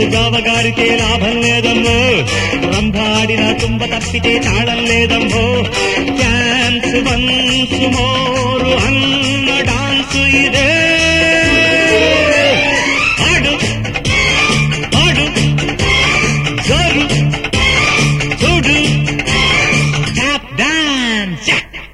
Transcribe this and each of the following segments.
జావగారితే లాభం లేదమ్మో రంభాడిన తుంబ తప్పితే తాళం లేదమ్మో డాన్స్ వన్స్ మోరు అన్న డాన్స్ ఇదే ఆడు ఆడు జోరు చూడు tap dance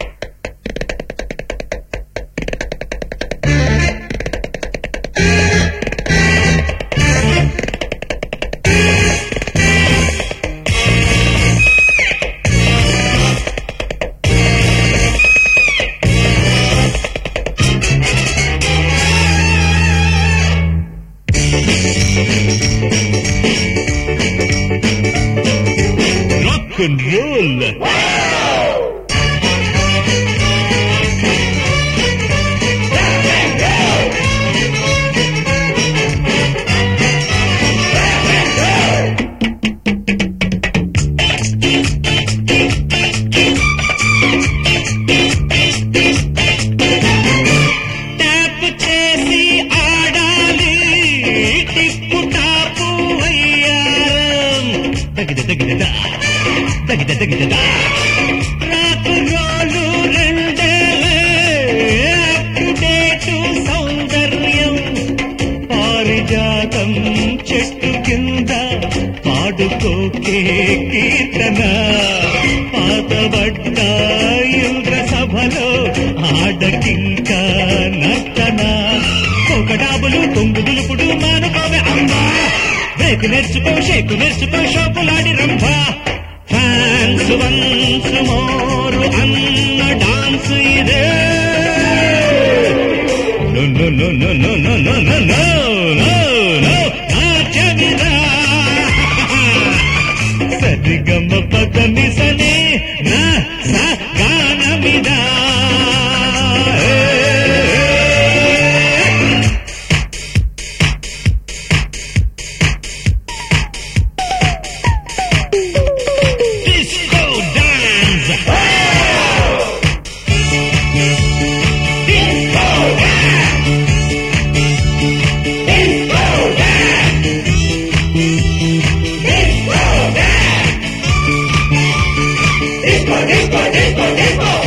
rock and roll. Tap చేసి ఆడాలి టిప్పు టాపు వయ్యారం తగిద తగిద తగిద తగిద రాకు రోలు రెండేలే అప్ టు డేట్ సౌందర్యం పారిజాతం చెట్టు కింద పాడుకోకే కీర్తన పాతబడ్డ ఇంద్ర సభలో ఆడకింకా నర్తన ఒక డాబులు కొంగు దులుపుడు మానుకోవే అమ్మా బ్రేక్ నేర్చుకో షేకు నేర్చుకో షోకులాడి రంభ ఫ్యాన్స్ వన్స్ మోరు అన్న డాన్స్ ఇదే No, no, no, no, no, no, no, no, no, no, no, నాట్యమిదా. సరిగమ పదని సని నా స గానమిదా Disco dance. Disco, disco, disco, disco.